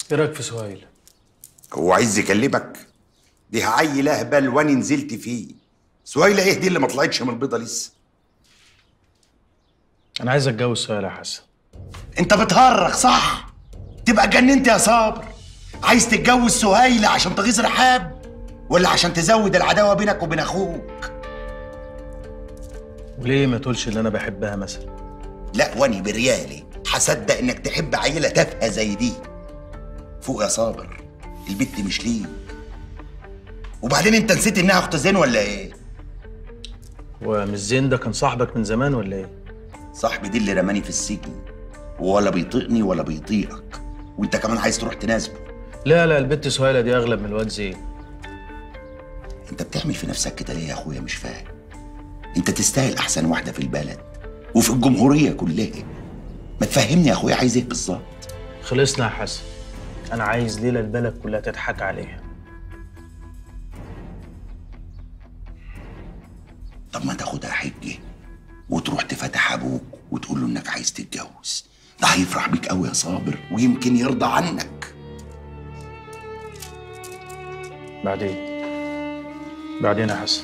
ايه رايك في سهيل هو عايز يكلمك دي عيل اهبل وانا نزلت فيه سهيلة ايه دي اللي ما طلعتش من البيضه لسه انا عايز اتجوز سهيل يا حسن انت بتهرخ صح تبقى جننت يا صابر عايز تتجوز سهيلة عشان تغيظ رحاب ولا عشان تزود العداوه بينك وبين اخوك وليه ما تقولش اللي انا بحبها مثلا لا واني بريالي هصدق انك تحب عيله تافهه زي دي فوق يا صابر البت مش ليك وبعدين انت نسيت انها اخت زين ولا ايه هو مش زين ده كان صاحبك من زمان ولا ايه صاحبي دي اللي رماني في السجن ولا بيطيقني ولا بيطيقك وانت كمان عايز تروح تناسبه لا لا البت سهيلة دي اغلب من الواد زين انت بتعمل في نفسك كده ليه يا اخويا مش فاهم انت تستاهل احسن واحده في البلد وفي الجمهوريه كلها ما تفهمني يا اخويا عايز ايه بالظبط خلصنا يا حسن انا عايز ليلة البلد كلها تضحك عليها طب ما تاخدها حجه وتروح تفتح ابوك وتقول له انك عايز تتجوز ده هيفرح بيك قوي يا صابر ويمكن يرضى عنك بعدين بعدين يا حسن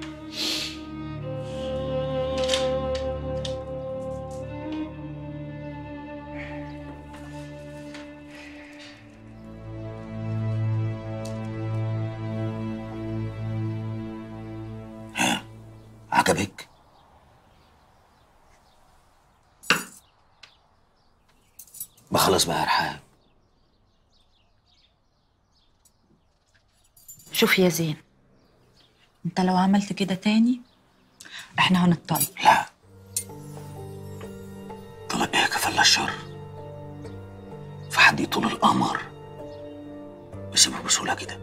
عجبك ما خلاص بقى يا رحاب شوف يا زين انت لو عملت كده تاني احنا هنطلق لا طلب ايه كفل الشر في حد يطول القمر ويسيبه بسهولة كده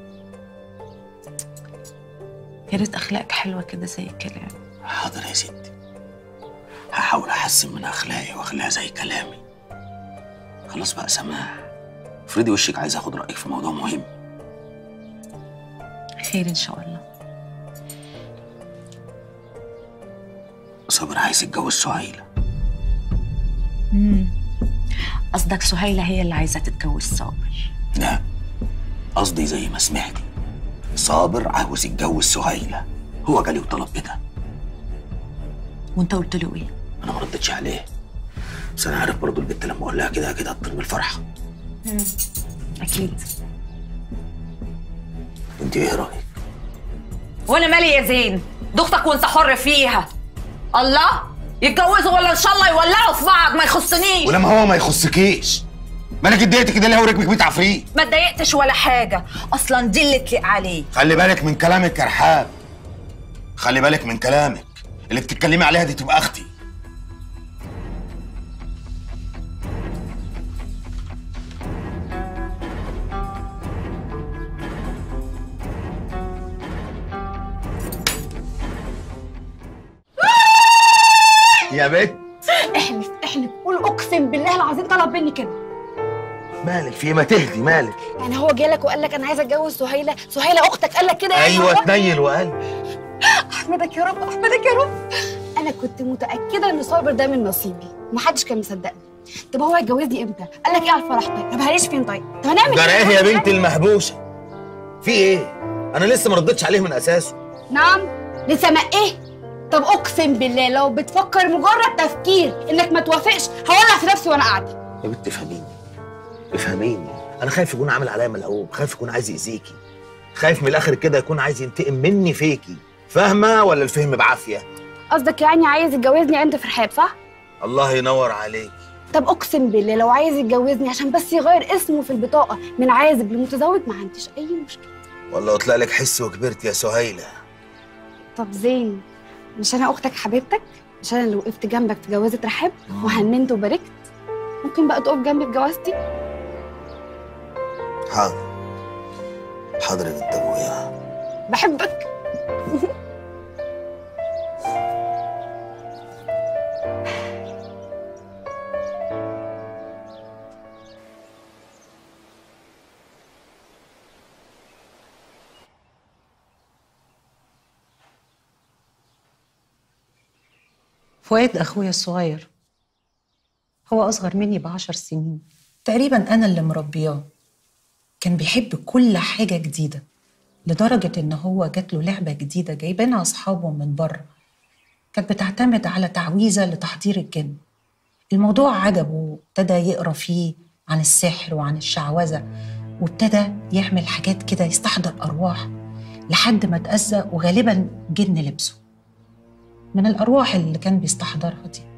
يا ريت اخلاقك حلوه كده زي الكلام حاضر يا ستي هحاول احسن من اخلاقي واخليها زي كلامي خلاص بقى سماح افرضي وشك عايز اخد رايك في موضوع مهم خير ان شاء الله صابر عايز يتجوز سهيلة امم قصدك سهيله هي اللي عايزه تتجوز صابر لا قصدي زي ما سمعتي صابر عاوز يتجوز سهيلة هو جالي وطلب كده وانت قلت له ايه انا ما ردتش عليه بس انا عارف برضو البنت لما اقول لها كده كده هتطير من الفرحه اكيد انت ايه رايك وانا مالي يا زين دي اختك وانت حر فيها الله يتجوزوا ولا ان شاء الله يولعوا في بعض ما يخصنيش ولما هو ما يخصكيش مالك اتضايقت كده ليه وركبك بيت عفريت ما اتضايقتش ولا حاجه اصلا دي اللي تليق عليه خلي بالك من كلامك يا رحاب خلي بالك من كلامك اللي بتتكلمي عليها دي تبقى اختي يا بت احلف احلف قول اقسم بالله العظيم طلب مني كده مالك في إيه؟ ما تهدي مالك يعني هو جالك وقال لك انا عايز اتجوز سهيله سهيله اختك قال لك كده يعني ايوه هو؟ اتنيل وقال احمدك يا رب احمدك يا رب انا كنت متاكده ان صابر ده من نصيبي ومحدش كان مصدقني طب هو هيتجوزني امتى قال لك ايه على الفرح طيب طب هنعيش فين طيب طب هنعمل جرى ايه إيه؟ يا بنت المهبوشه في ايه انا لسه ما ردتش عليه من اساسه نعم لسه ما ايه طب اقسم بالله لو بتفكر مجرد تفكير انك ما توافقش هولع في نفسي وانا قاعده يا بنت افهميني افهميني انا خايف يكون عامل عليا ملعوب خايف يكون عايز يأذيكي خايف من الاخر كده يكون عايز ينتقم مني فيكي فاهمه ولا الفهم بعافيه قصدك يعني عايز يتجوزني عند فرحاب صح الله ينور عليك طب اقسم بالله لو عايز يتجوزني عشان بس يغير اسمه في البطاقه من عازب لمتزوج ما عنديش اي مشكله والله طلع لك حس وكبرت يا سهيله طب زين مش انا اختك حبيبتك مش انا اللي وقفت جنبك في جوازه رحاب وهننت وباركت ممكن بقى تقف جنبي في جوازتي حاضر حاضر يا بنت ابويا بحبك فؤاد أخويا الصغير هو أصغر مني بعشر سنين تقريبا أنا اللي مربياه كان بيحب كل حاجة جديدة لدرجة إن هو جات له لعبة جديدة جايبينها أصحابه من بره كانت بتعتمد على تعويذة لتحضير الجن الموضوع عجبه وابتدى يقرا فيه عن السحر وعن الشعوذة وابتدى يعمل حاجات كده يستحضر أرواح لحد ما اتأذى وغالبا جن لبسه من الأرواح اللي كان بيستحضرها دي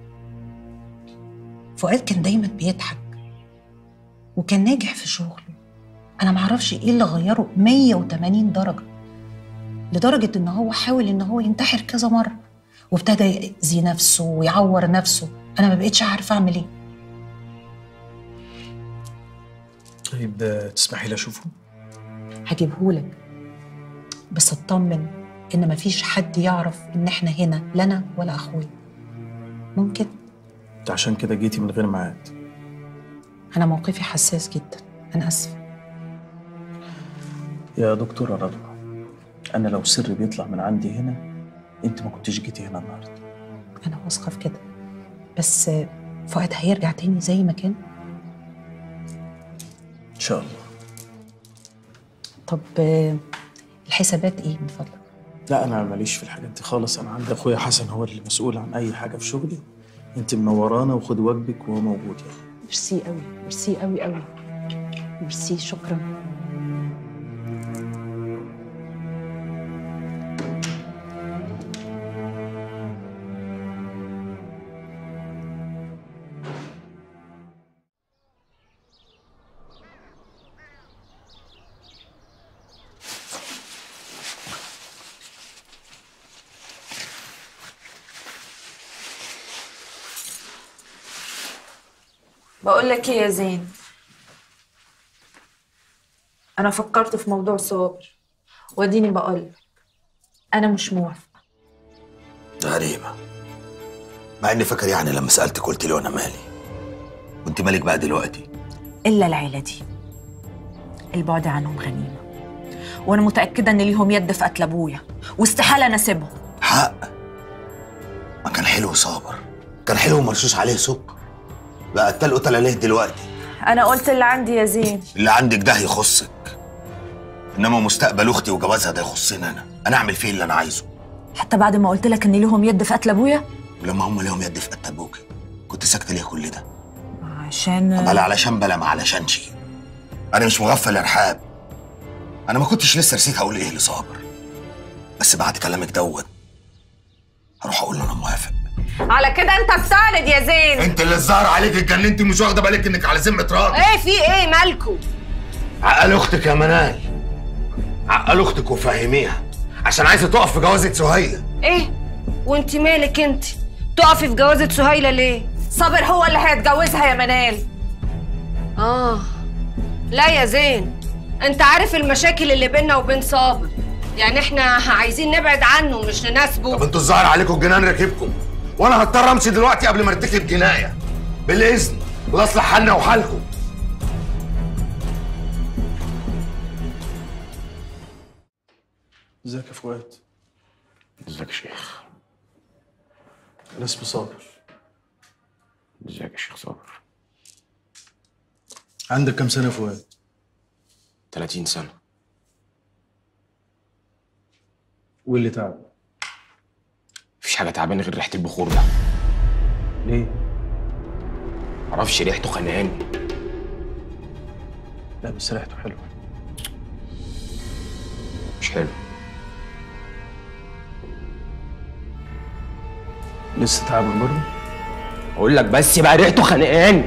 فؤاد كان دايما بيضحك وكان ناجح في شغله أنا معرفش إيه اللي غيره 180 درجة لدرجة إن هو حاول إن هو ينتحر كذا مرة وابتدى يأذي نفسه ويعور نفسه أنا ما بقتش عارفة أعمل إيه طيب آه، تسمحي لي اشوفه هجيبهولك بس اطمن إن مفيش حد يعرف إن إحنا هنا لا أنا ولا أخويا ممكن انت عشان كده جيتي من غير ميعاد أنا موقفي حساس جدا أنا آسفة يا دكتورة رضوى انا لو سر بيطلع من عندي هنا انت ما كنتش جيتي هنا النهارده أنا واثقة في كده بس فؤاد هيرجع تاني زي ما كان ان شاء الله طب آه، الحسابات إيه من فضلك؟ لا انا ماليش في الحاجات دي خالص انا عندي اخويا حسن هو اللي مسؤول عن اي حاجه في شغلي انت منورانا وخد واجبك وهو موجود يعني ميرسي قوي ميرسي قوي قوي ميرسي شكرا بقول لك ايه يا زين انا فكرت في موضوع صابر واديني بقول لك انا مش موافقه غريبة مع اني فاكر يعني لما سألتك قلت لي وانا مالي وانت مالك بقى دلوقتي إلا العيلة دي البعد عنهم غنيمة وأنا متأكدة إن ليهم يد في قتل أبويا واستحالة أناسبهم حق ما كان حلو صابر كان حلو مرشوش عليه سكر بقى قتل قتل ليه دلوقتي انا قلت اللي عندي يا زين اللي عندك ده يخصك انما مستقبل اختي وجوازها ده يخصني انا انا اعمل فيه اللي انا عايزه حتى بعد ما قلت لك إن ليهم يد في قتل أبويا ولما هم ليهم يد في قتل ابوكي كنت ساكته ليه كل ده عشان بلا علشان بلا ما علشانش انا مش مغفل يا رحاب انا ما كنتش لسه نسيت هقول ايه لصابر بس بعد كلامك دوت هروح اقول له انا موافق على كده انت بتعرض يا زين انت اللي الظاهر عليك اتجننتي مش واخده بالك انك على ذمه راجل ايه في ايه مالكو عقل اختك يا منال عقل اختك وفهميها عشان عايزه تقف في جوازة سهيله ايه وانت مالك انت تقفي في جوازة سهيلة ليه صابر هو اللي هيتجوزها يا منال اه لا يا زين انت عارف المشاكل اللي بيننا وبين صابر يعني احنا عايزين نبعد عنه مش نناسبه طب انتوا الظاهر عليكم الجنان راكبكم وانا هضطر امشي دلوقتي قبل ما ارتكب جنايه بالاذن الله يصلح حالنا وحالكم ازيك يا فؤاد ازيك يا شيخ انا اسمي صابر ازيك يا شيخ صابر عندك كام سنه يا فؤاد 30 سنة وايه اللي تعب مفيش حاجة تعبانة غير ريحة البخور ده ليه معرفش ريحته خانقاني لا بس ريحته حلوه مش حلو لسه تعبان برضه اقول لك بس بقى ريحته خانقاني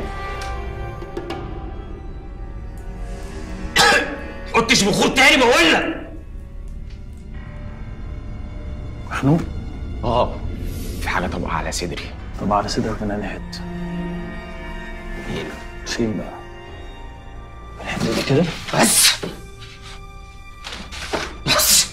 قلتش بخور تاني بقول لك محنوق اه في حاجة طبقة على صدري طب على صدرك من انهي حته هنا فين بقى الحته دي كده بس بس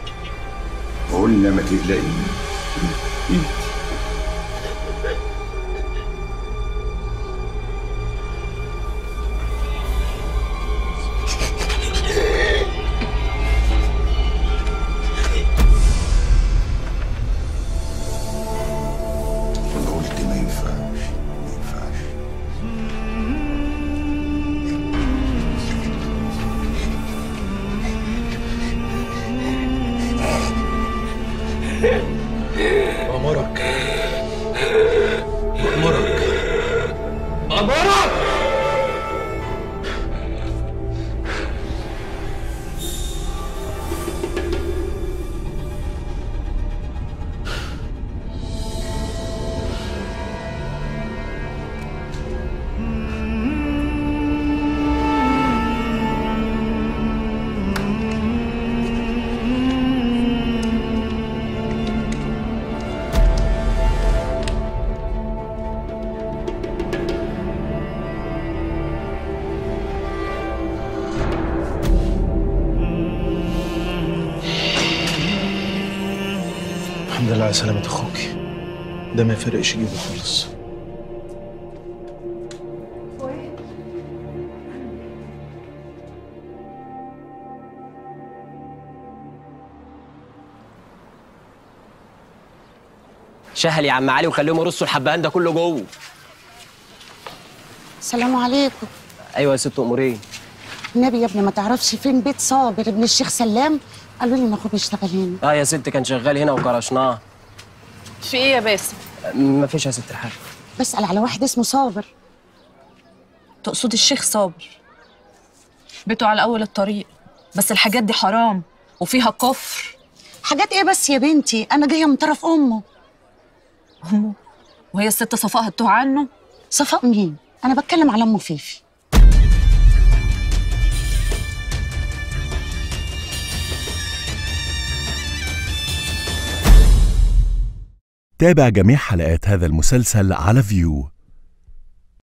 قلنا ما تقلقي لله على سلامة اخوك ده ما يفرقش جيبه خالص شهل يا عم علي وخليهم يرصوا الحبهان ده كله جوه السلام عليكم ايوه يا ست اموريه النبي يا ابني ما تعرفش فين بيت صابر ابن الشيخ سلام قالوا لي ان اخوه بيشتغل هنا اه يا ست كان شغال هنا وكرشناه في ايه يا باسم ما فيش يا ست الحاج بسأل على واحد اسمه صابر تقصد الشيخ صابر بيته على اول الطريق بس الحاجات دي حرام وفيها كفر حاجات ايه بس يا بنتي انا جايه من طرف امه امه وهي الست صفاء هتوه عنه صفاء مين انا بتكلم على ام فيفي تابع جميع حلقات هذا المسلسل على فيو